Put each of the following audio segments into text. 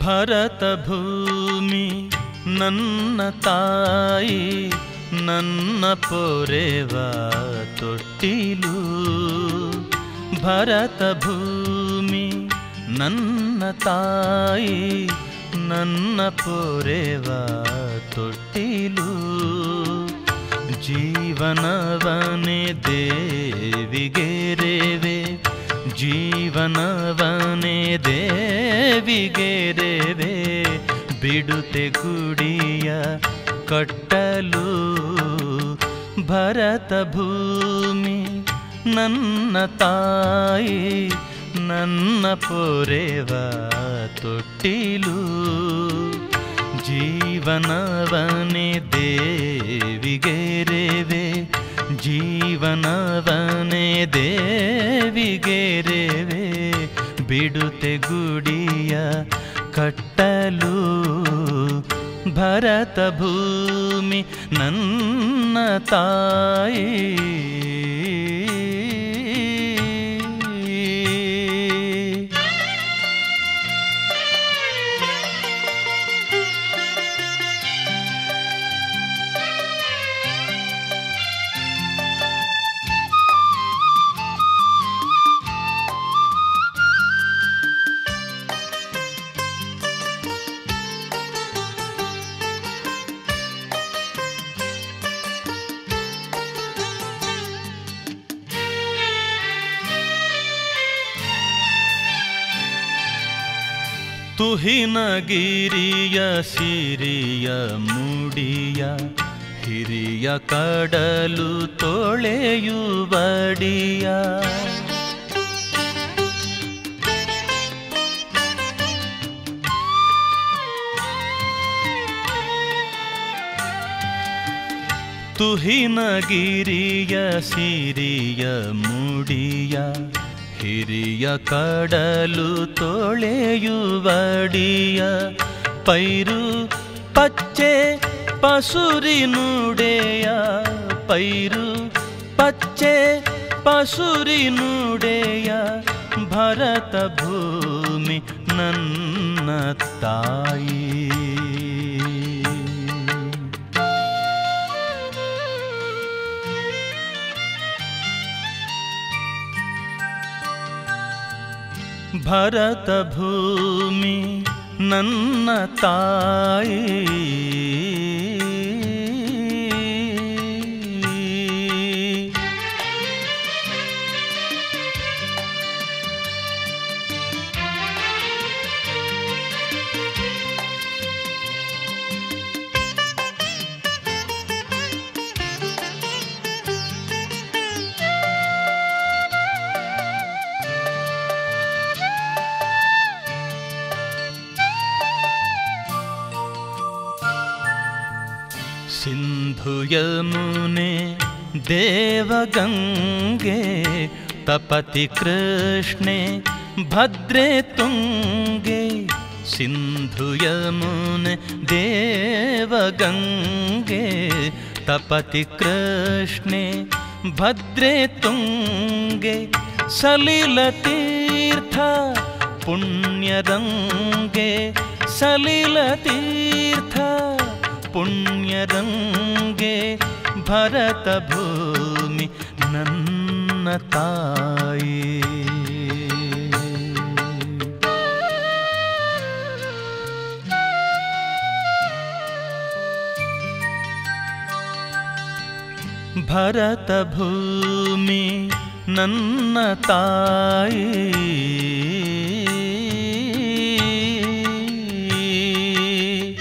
ಭರತ ಭೂಮಿ ನನ್ನ ತಾಯಿ ನನ್ನ ಪೊರೆವ ತೊಟ್ಟಿಲು ಭರತ ಭೂಮಿ ನನ್ನ ತಾಯಿ ನನ್ನ ಪೊರೆವ ತೊಟ್ಟಿಲು ಜೀವನವನೇ ದೇವಿಗೆ ರೇವೆ ಜೀವನವನೇ ದೇವಿಗೆ ರೇವೆ ಬಿಡುತ್ತೆ ಗುಡಿಯ ಕಟ್ಟಲು ಭರತ ಭೂಮಿ ನನ್ನ ತಾಯಿ ನನ್ನ ಪೊರೆವ ತೊಟ್ಟಿಲು ಜೀವನವನೇ ದೇವಿಗೆ ರೇವೆ ಜೀವನವನೇ ದೇವಿಗೆ ರೇವೆ ಬಿಡುತ್ತೆ ಗುಡಿಯ ಕಟ್ಟಲು ಭರತ ಭೂಮಿ ನನ್ನ ತಾಯಿ ತುಹಿನಗಿರಿಯ ಸಿರಿಯ ಮುಡಿಯ ಹಿರಿಯ ಕಡಲು ತೊಳೆಯುವಡಿಯ ತುಹಿನಗಿರಿಯ ಸಿರಿಯ ಮುಡಿಯ ಹಿರಿಯ ಕಡಲು ತೊಳೆಯುವಡಿಯ ಪೈರು ಪಚ್ಚೆ ಪಸುರಿನುಡೆಯ ಪೈರು ಪಚ್ಚೆ ಪಸುರಿನುಡೆಯ ಭರತ ಭೂಮಿ ನನ್ನ ತಾಯಿ ಭರತ ಭೂಮಿ ನನ್ನ ತಾಯಿ ಸಿಂಧು ಯಮುನೆ ದೇವಗಂಗೆ ತಪತಿ ಕೃಷ್ಣೆ ಭದ್ರೆ ತುಂಗೆ ಸಿಂಧು ಯಮುನೆ ದೇವಗಂಗೆ ತಪತಿ ಕೃಷ್ಣೆ ಭದ್ರೆ ತುಂಗೆ ಸಲಿಲ ತೀರ್ಥ ಪುಣ್ಯರಂಗೆ ಸಲಿಲ ತೀರ್ಥ ಪುಣ್ಯರಂಗೆ ಭರತ ಭೂಮಿ ನನ್ನ ತಾಯಿ ಭರತ ಭೂಮಿ ನನ್ನ ತಾಯಿ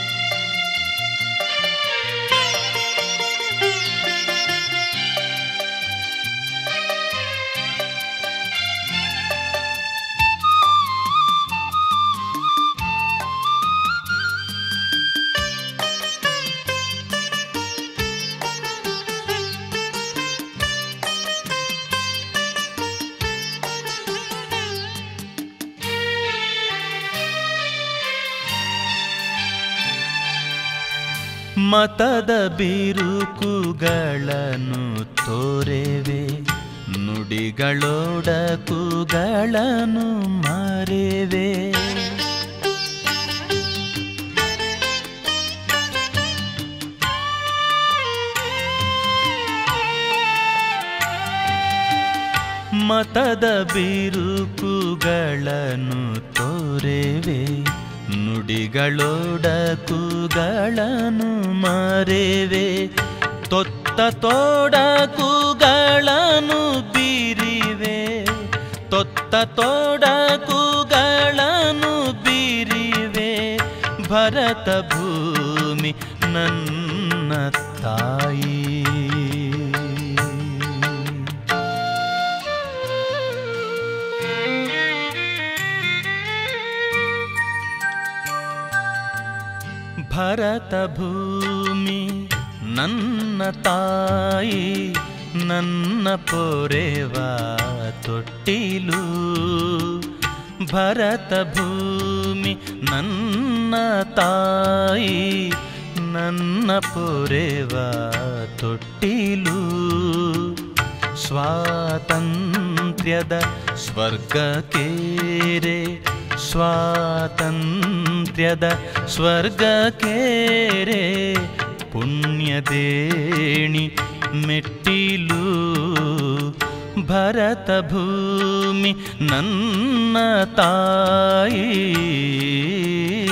ಮತದ ಬಿರುಕುಗಳನ್ನು ತೋರೆವೆ ನುಡಿಗಳೊಡಕುಗಳನ್ನು ಮಾರೆವೆ ಮತದ ಬಿರುಕುಗಳನ್ನು ತೋರೆವೆ ನುಡಿಗಳೊಡಕುಗಳನ್ನು ಮರೆವೆ ತೊತ್ತ ತೋಡಕುಗಳನ್ನು ಬೀರಿವೆ ತೊತ್ತ ತೋಡಕುಗಳನ್ನು ಬೀರಿವೆ ಭರತ ಭೂಮಿ ನನ್ನ ತಾಯಿ ಭರತ ಭೂಮಿ ನನ್ನ ತಾಯಿ ನನ್ನ ಪೊರೆವ ತೊಟ್ಟಿಲು ಭರತ ಭೂಮಿ ನನ್ನ ತಾಯಿ ನನ್ನ ಪೊರೆವ ತೊಟ್ಟಿಲು ಸ್ವಾತಂತ್ರ್ಯದ ಸ್ವರ್ಗಕ್ಕೇರೆ ಸ್ವಾತಂತ್ರ್ಯದ ಸ್ವರ್ಗಕ್ಕೇರೆ ಪುಣ್ಯದೇಣಿ ಮೆಟ್ಟಿಲು ಭರತ ಭೂಮಿ ನನ್ನ ತಾಯಿ